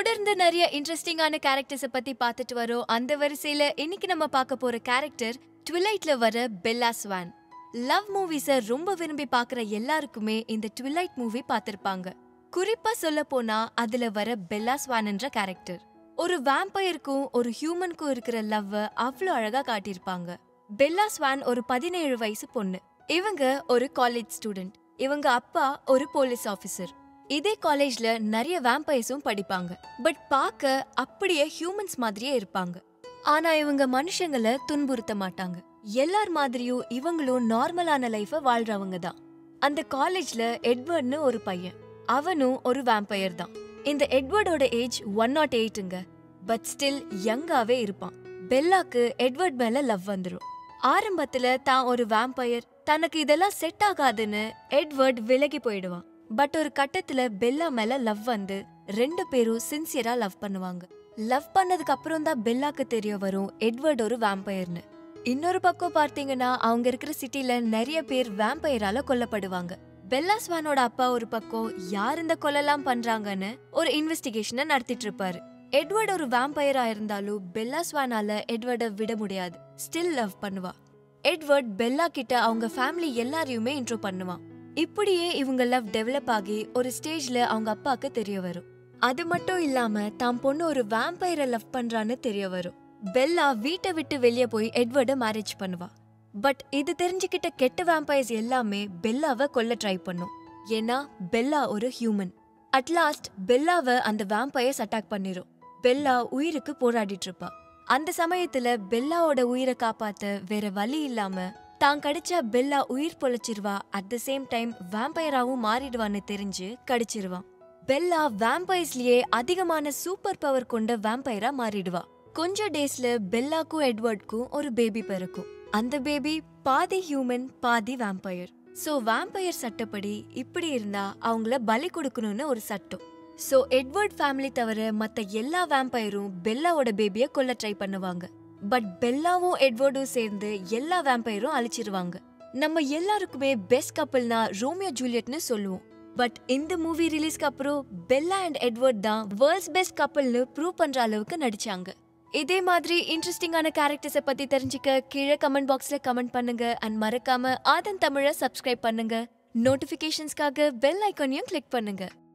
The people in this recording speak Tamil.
தொடர்ந்து நிறைய இன்ட்ரெஸ்டிங்கான கேரக்டர்ஸை பத்தி பார்த்துட்டு வரோம் அந்த வரிசையில இன்னைக்கு நம்ம பார்க்க போற கேரக்டர் ட்விலைட்ல வர பெல்லா ஸ்வான் லவ் மூவிஸை ரொம்ப விரும்பி பார்க்குற எல்லாருக்குமே இந்த ட்விலைட் மூவி பார்த்திருப்பாங்க குறிப்பா சொல்ல போனா அதுல வர பெல்லா ஸ்வான்ன்ற கேரக்டர் ஒரு வேம்பயருக்கும் ஒரு ஹியூமனுக்கும் இருக்கிற லவ்வை அவ்வளோ அழகா காட்டியிருப்பாங்க பெல்லா ஸ்வான் ஒரு பதினேழு வயசு பொண்ணு இவங்க ஒரு காலேஜ் ஸ்டூடெண்ட் இவங்க அப்பா ஒரு போலீஸ் ஆஃபீஸர் இதே காலேஜ்ல நிறைய வேம்பயர்ஸும் படிப்பாங்க பட் பார்க்க அப்படியே ஹியூமன்ஸ் மாதிரியே இருப்பாங்க ஆனா இவங்க மனுஷங்களை துன்புறுத்த மாட்டாங்க எல்லார் மாதிரியும் இவங்களும் நார்மலான லைஃப வாழ்றவங்க தான் அந்த காலேஜ்ல எட்வர்ட்னு ஒரு பையன் அவனும் ஒரு வேம்பயர் தான் இந்த எட்வர்டோட ஏஜ் ஒன் நாட் எயிட்டுங்க பட் ஸ்டில் யங்காவே இருப்பான் பெல்லாக்கு எட்வர்ட் மேல லவ் வந்துடும் ஆரம்பத்துல தான் ஒரு வேம்பயர் தனக்கு இதெல்லாம் செட் ஆகாதுன்னு எட்வர்ட் விலகி போயிடுவான் பட் ஒரு கட்டத்துல பெல்லா மேல லவ் வந்து ரெண்டு பேரும் சின்சியரா லவ் பண்ணுவாங்க லவ் பண்ணதுக்கு அப்புறம் தான் பெல்லாக்கு தெரிய வரும் எட்வர்ட் ஒரு வேம்பயர்னு இன்னொரு பக்கம் பார்த்தீங்கன்னா அவங்க இருக்கிற சிட்டில நிறைய பேர் வேம்பயரால கொல்லப்படுவாங்க பெல்லா ஸ்வானோட அப்பா ஒரு பக்கம் யார் இந்த கொலைலாம் பண்றாங்கன்னு ஒரு இன்வெஸ்டிகேஷனை நடத்திட்டு இருப்பாரு எட்வர்ட் ஒரு வேம்பயரா இருந்தாலும் பெல்லா ஸ்வானால எட்வர்ட விட முடியாது ஸ்டில் லவ் பண்ணுவா எட்வர்ட் பெல்லா கிட்ட அவங்க ஃபேமிலி எல்லாரையுமே இன்ட்ரோ பண்ணுவான் இப்படியே இவங்க லவ் டெவலப் ஆகி ஒரு ஸ்டேஜ்ல அவங்க அப்பாக்கு தெரிய வரும் அது மட்டும் இல்லாம தான் பொண்ணு ஒரு வேம்பயரை லவ் பண்றான்னு தெரிய வரும் பெல்லா வீட்டை விட்டு வெளியே போய் எட்வர்ட மேரேஜ் பண்ணுவா பட் இது தெரிஞ்சுக்கிட்ட கெட்ட வேம்பயர்ஸ் எல்லாமே பெல்லாவை கொல்ல ட்ரை பண்ணும் ஏன்னா பெல்லா ஒரு ஹியூமன் அட்லாஸ்ட் பெல்லாவை அந்த வேம்பயர்ஸ் அட்டாக் பண்ணிரும் பெல்லா உயிருக்கு போராடிட்டு இருப்பா அந்த சமயத்துல பெல்லாவோட உயிரை காப்பாத்த வேற வழி இல்லாம தான் கடிச்சா பெல்லா உயிர் பொழைச்சிருவா அட் த சேம் டைம் வேம்பயராவும் மாறிடுவான்னு தெரிஞ்சு கடிச்சிருவான் பெல்லா வேம்பயர்ஸ்லயே அதிகமான சூப்பர் பவர் கொண்ட வேம்பயரா மாறிடுவா கொஞ்ச டேஸ்ல பெல்லாக்கும் எட்வர்ட்க்கும் ஒரு பேபி பிறக்கும் அந்த பேபி பாதி ஹியூமன் பாதி வேம்பயர் சோ வேம்பயர் சட்டப்படி இப்படி இருந்தா அவங்கள பலி கொடுக்கணும்னு ஒரு சட்டம் சோ எட்வர்ட் ஃபேமிலி தவிர மத்த எல்லா வேம்பயரும் பெல்லாவோட பேபிய கொல்ல ட்ரை பண்ணுவாங்க பட் பெல்லாவும் எட்வர்டும் சேர்ந்து எல்லா வேம்பயரும் அழிச்சிருவாங்க நம்ம எல்லாருக்குமே பெஸ்ட் கப்பல்னா ரோமியோ ஜூலியட்னு சொல்லுவோம் பட் இந்த மூவி ரிலீஸ்க்கு அப்புறம் பெல்லா அண்ட் எட்வர்ட் தான் வேர்ல்ட்ஸ் பெஸ்ட் கப்பல்னு ப்ரூவ் பண்ற அளவுக்கு நடிச்சாங்க இதே மாதிரி இன்ட்ரெஸ்டிங்கான கேரக்டர்ஸை பத்தி தெரிஞ்சுக்க கீழே கமெண்ட் பாக்ஸ்ல கமெண்ட் பண்ணுங்க அண்ட் மறக்காம ஆதன் தமிழை சப்ஸ்கிரைப் பண்ணுங்க நோட்டிபிகேஷன்ஸ்க்காக பெல் ஐக்கானையும் கிளிக் பண்ணுங்க